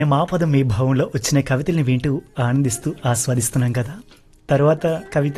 మా పదం మీ భావంలో వచ్చిన కవితల్ని వింటూ ఆనందిస్తూ ఆస్వాదిస్తున్నాం కదా తర్వాత కవిత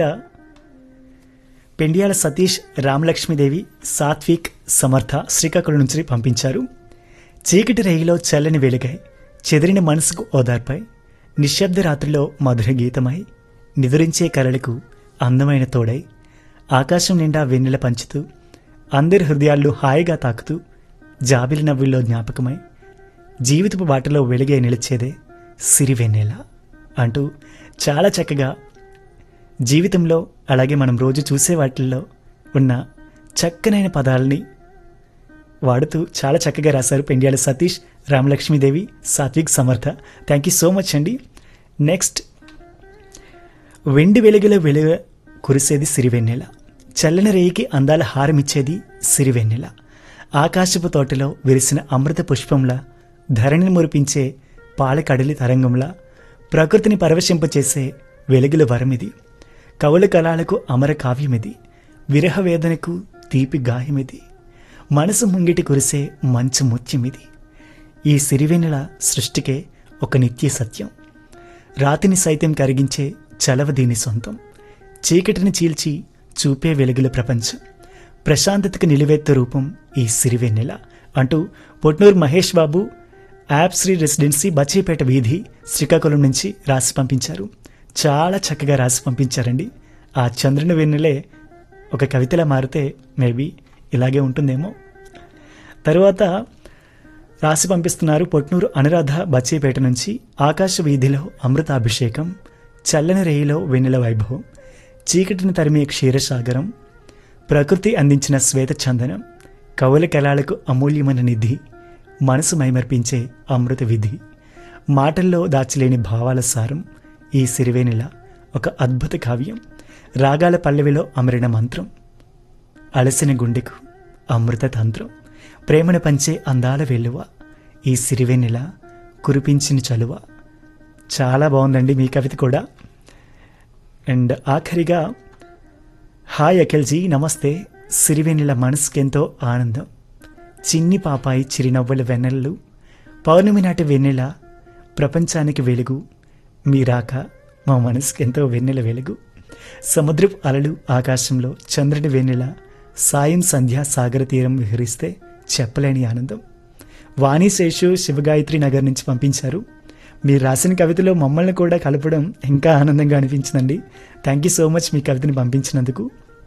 పెండియాల సతీష్ రామలక్ష్మీదేవి సాత్విక్ సమర్థ శ్రీకాకుళం నుంచి పంపించారు చీకటి రేయిలో చల్లని వెలుగై చెదిరిన మనసుకు ఓదార్పై నిశ్శబ్ద రాత్రిలో మధుర గీతమై నిదురించే కలలకు అందమైన తోడై ఆకాశం నిండా వెన్నెల పంచుతూ అందరి హృదయాల్లో హాయిగా తాకుతూ జాబిలి నవ్వుల్లో జ్ఞాపకమై జీవితపు బాటలో వెలుగే నిలిచేదే సిరివెన్నెల అంటూ చాలా చక్కగా జీవితంలో అలాగే మనం రోజు చూసే వాటిల్లో ఉన్న చక్కనైన పదాలని వాడుతూ చాలా చక్కగా రాశారు Pendyala Satish Ramalakshmidevi Satvik Samartha thank you so much అండి నెక్స్ట్ వెండి వెలుగులో వెలుగ కురిసేది సిరివెన్నెల చల్లని రేయికి అందాల హారమిచ్చేది సిరివెన్నెల ఆకాశపు తోటలో విరిసిన అమృత పుష్పంలా ధరణిని మురిపించే పాలకడలి తరంగంలా ప్రకృతిని పరవశింపచేసే వెలుగుల వరమిది కవుల కళాలకు అమర కావ్యమిది విరహ వేదనకు తీపి గాయమిది మనసు ముంగిటి కురిసే మంచు ముత్యమిది ఈ సిరివెన్నెల సృష్టికే ఒక నిత్య సత్యం రాతిని సైతం కరిగించే చలవ దీని సొంతం చీకటిని చీల్చి చూపే వెలుగుల ప్రపంచం ప్రశాంతతకు నిలువెత్తు రూపం ఈ సిరివెన్నెల అంటూ పొట్నూరు మహేష్ బాబు యాప్ శ్రీ రెసిడెన్సీ బచ్చీపేట వీధి శ్రీకాకుళం నుంచి రాసి పంపించారు చాలా చక్కగా రాసి పంపించారండి ఆ చంద్రుని వెన్నెలే ఒక కవితలా మారితే మేబీ ఇలాగే ఉంటుందేమో తరువాత రాసి పంపిస్తున్నారు పొట్నూరు అనురాధ బచ్చీపేట నుంచి ఆకాశ వీధిలో అమృతాభిషేకం చల్లని రేయిలో వెన్నెల వైభవం చీకటిని తరిమే క్షీరసాగరం ప్రకృతి అందించిన శ్వేత చందనం కవుల కళాలకు అమూల్యమైన నిధి మనసు మైమర్పించే అమృత విధి మాటల్లో దాచలేని భావాల సారం ఈ సిరివేనెల ఒక అద్భుత కావ్యం రాగాల పల్లవిలో అమరిన మంత్రం అలసిన గుండెకు అమృత తంత్రం ప్రేమను పంచే అందాల వెల్లువ ఈ సిరివెన్నెల కురిపించిన చలువ చాలా బాగుందండి మీ కవిత కూడా అండ్ ఆఖరిగా హాయ్ అఖిల్జీ నమస్తే సిరివెన్నెల మనసుకెంతో ఆనందం చిన్ని పాపాయి చిరునవ్వుల వెన్నెలలు పౌర్ణమి నాటి వెన్నెల ప్రపంచానికి వెలుగు మీ రాక మా మనసుకెంతో వెన్నెల వెలుగు సముద్రపు అలలు ఆకాశంలో చంద్రుడి వెన్నెల సాయం సంధ్య సాగర తీరం విహరిస్తే చెప్పలేని ఆనందం వాణి శేషు శివగాయత్రి నగర్ నుంచి పంపించారు మీరు రాసిన కవితలో మమ్మల్ని కూడా కలపడం ఇంకా ఆనందంగా అనిపించిందండి థ్యాంక్ యూ సో మచ్ మీ కవితని పంపించినందుకు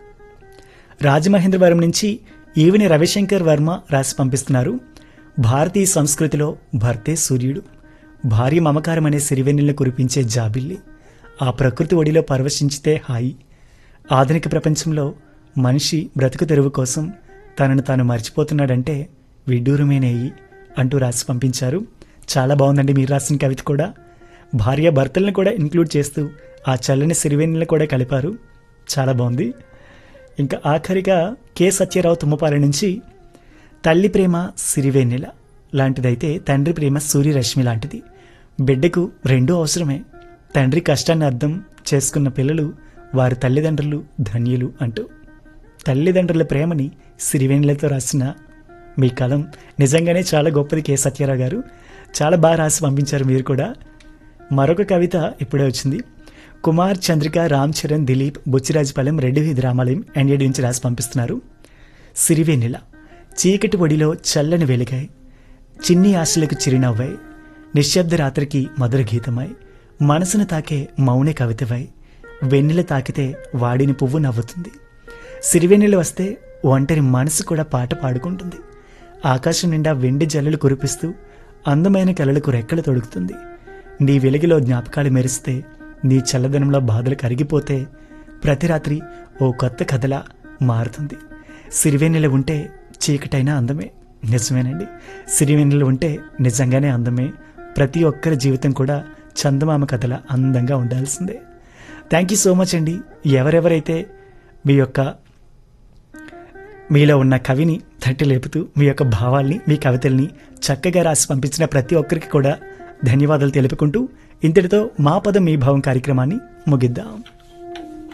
రాజమహేంద్రవరం నుంచి ఈవిని రవిశంకర్ వర్మ రాసి పంపిస్తున్నారు భారతీయ సంస్కృతిలో భర్తే సూర్యుడు భార్య మమకారం అనే సిరివెన్నెలను కురిపించే జాబిల్లి ఆ ప్రకృతి ఒడిలో పరవశించితే హాయి ఆధునిక ప్రపంచంలో మనిషి బ్రతుకు తెరువు కోసం తనను తాను మర్చిపోతున్నాడంటే విడ్డూరమేనేయి అంటూ రాసి పంపించారు చాలా బాగుందండి మీరు రాసిన కవిత కూడా భార్య భర్తలను కూడా ఇంక్లూడ్ చేస్తూ ఆ చల్లని సిరివెన్నెలను కూడా కలిపారు చాలా బాగుంది ఇంకా ఆఖరిగా కె సత్యరావు తుమ్మపాల నుంచి తల్లి ప్రేమ సిరివెన్నెల లాంటిదైతే తండ్రి ప్రేమ సూర్యరశ్మి లాంటిది బిడ్డకు రెండూ అవసరమే తండ్రి కష్టాన్ని అర్థం చేసుకున్న పిల్లలు వారి తల్లిదండ్రులు ధన్యులు అంటూ తల్లిదండ్రుల ప్రేమని సిరివెన్నెలతో రాసిన మీ కలం నిజంగానే చాలా గొప్పది కె సత్యరావు గారు చాలా బాగా రాసి పంపించారు మీరు కూడా మరొక కవిత ఇప్పుడే వచ్చింది కుమార్ చంద్రిక రామ్ చరణ్ దిలీప్ బుచ్చిరాజపాలెం రెడ్డి వీధి రామాలయం ఎన్ఏడి నుంచి రాసి పంపిస్తున్నారు సిరివెన్నెల చీకటి ఒడిలో చల్లని వెలుగై చిన్ని ఆశలకు చిరునవ్వై నిశ్శబ్ద రాత్రికి మధుర గీతమై మనసును తాకే మౌన కవితవై వెన్నెల తాకితే వాడిని పువ్వు నవ్వుతుంది సిరివెన్నెల వస్తే ఒంటరి మనసు కూడా పాట పాడుకుంటుంది ఆకాశం నిండా వెండి జల్లులు కురిపిస్తూ అందమైన కలలకు రెక్కలు తొడుగుతుంది నీ వెలుగులో జ్ఞాపకాలు మెరిస్తే నీ చల్లదనంలో బాధలు కరిగిపోతే ప్రతి రాత్రి ఓ కొత్త కథలా మారుతుంది సిరివెన్నెల ఉంటే చీకటైనా అందమే నిజమేనండి సిరివెన్నెల ఉంటే నిజంగానే అందమే ప్రతి ఒక్కరి జీవితం కూడా చందమామ కథల అందంగా ఉండాల్సిందే థ్యాంక్ యూ సో మచ్ అండి ఎవరెవరైతే మీ యొక్క మీలో ఉన్న కవిని తట్టి లేపుతూ మీ యొక్క భావాల్ని మీ కవితల్ని చక్కగా రాసి పంపించిన ప్రతి ఒక్కరికి కూడా ధన్యవాదాలు తెలుపుకుంటూ ఇంతటితో మా పదం మీ భావం కార్యక్రమాన్ని ముగిద్దాం